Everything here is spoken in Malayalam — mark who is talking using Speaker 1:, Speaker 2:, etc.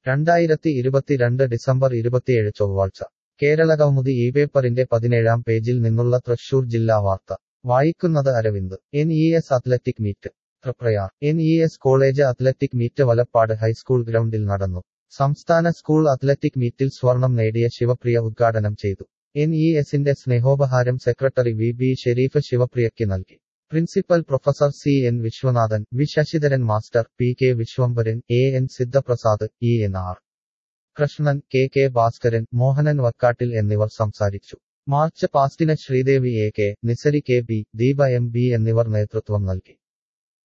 Speaker 1: രണ്ടായിരത്തി ഇരുപത്തിരണ്ട് ഡിസംബർ ഇരുപത്തിയേഴ് ചൊവ്വാഴ്ച കേരളകൗമുദി ഈ പേപ്പറിന്റെ പതിനേഴാം പേജിൽ നിന്നുള്ള തൃശൂർ ജില്ലാ വാർത്ത വായിക്കുന്നത് Aravind N E S athletic meet Triprayar N E S college athletic meet Valappad high school ഗ്രൗണ്ടിൽ നടന്നു സംസ്ഥാന സ്കൂൾ അത്ലറ്റിക് മീറ്റിൽ സ്വർണം നേടിയ ശിവപ്രിയ ഉദ്ഘാടനം ചെയ്തു എൻ ഇ എസിന്റെ സ്നേഹോപഹാരം സെക്രട്ടറി വി ബി ഷെരീഫ് ശിവപ്രിയയ്ക്ക് നൽകി principal professor C N Viswanathan V Sasidharan master P K Viswambharan A N Sidhaprasad E N R Krishnan K K Bhaskaran Mohanan Vakkattil എന്നിവർ സംസാരിച്ചു മാർച്ച് പാസ്റ്റിന് Sreedevi A K Nisari K B Deepa M B എന്നിവർ നേതൃത്വം നൽകി